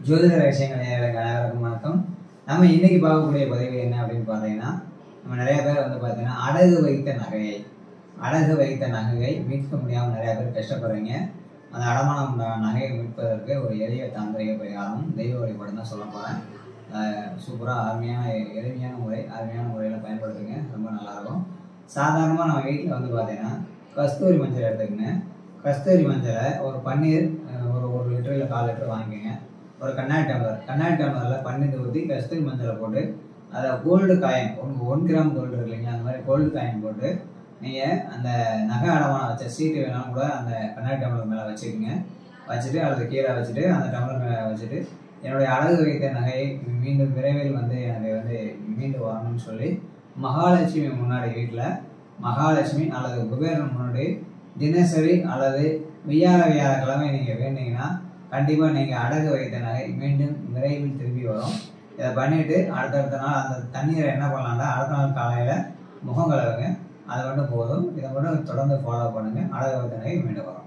ஜோதிட ரகசியங்கள் நேயர்களுக்கு அனைவருக்கும் வணக்கம் நம்ம இன்னைக்கு பார்க்கக்கூடிய பதிவு என்ன அப்படின்னு பார்த்தீங்கன்னா நம்ம நிறைய பேர் வந்து பார்த்தீங்கன்னா அடகு வைத்த நகையை அடகு வைத்த நகையை மீட்க முடியாமல் நிறைய பேர் கஷ்டப்படுறீங்க அந்த அடமானம் உள்ள நகையை மீட்பதற்கு ஒரு எளிய தாந்திரிக பரிகாரம் தெய்வ வழிபாடு தான் சொல்ல போகிறேன் சூப்பராக அருமையான எளிமையான முறை அருமையான முறையில் பயன்படுத்துங்க ரொம்ப நல்லாயிருக்கும் சாதாரணமாக நம்ம வீட்டில் வந்து பார்த்தீங்கன்னா கஸ்தூரி மஞ்சள் எடுத்துக்கங்க கஸ்தூரி மஞ்சளை ஒரு பன்னீர் அஹ், ஒரு ஒரு லிட்டர் இல்லை கால் லிட்டர் வாங்கிக்கோங்க ஒரு கண்ணாடி டம்ளர் கண்ணாடி டம்ளரில் பன்னீர் ஊற்றி கஸ்தூரி மஞ்சளை போட்டு அதை gold coin one one gram gold இருக்கு இல்லைங்களா அந்த மாதிரி கோல்டு காயின் போட்டு நீங்கள் அந்த நகை அடமானம் வச்ச சீட்டு வேணாலும் கூட அந்த கண்ணாடி டம்ளர் மேலே வச்சுக்கோங்க வச்சுட்டு அல்லது கீழே வச்சுட்டு அந்த டம்ளர் மேலே வச்சுட்டு என்னுடைய அழகு வைத்த நகையை மீண்டும் விரைவில் வந்து எனக்கு வந்து மீண்டு வரணும்னு சொல்லி மகாலட்சுமி முன்னாடி வீட்டில் மகாலட்சுமி அல்லது குபேரன் முன்னாடி தினசரி அல்லது வியாழ வியாழக்கிழமை நீங்கள் வேண்டீங்கன்னா கண்டிப்பாக நீங்கள் அடகு வைத்த நகை மீண்டும் விரைவில் திரும்பி வரும் இதை பண்ணிவிட்டு அடுத்தடுத்த நாள் அந்த தண்ணீரை என்ன பண்ணலாம்னா அடுத்த நாள் காலையில் முகம் கழுவுங்க அது மட்டும் போதும் இதை மட்டும் தொடர்ந்து ஃபாலோ பண்ணுங்கள் அடகு வைத்த நகை மீண்டும் வரும்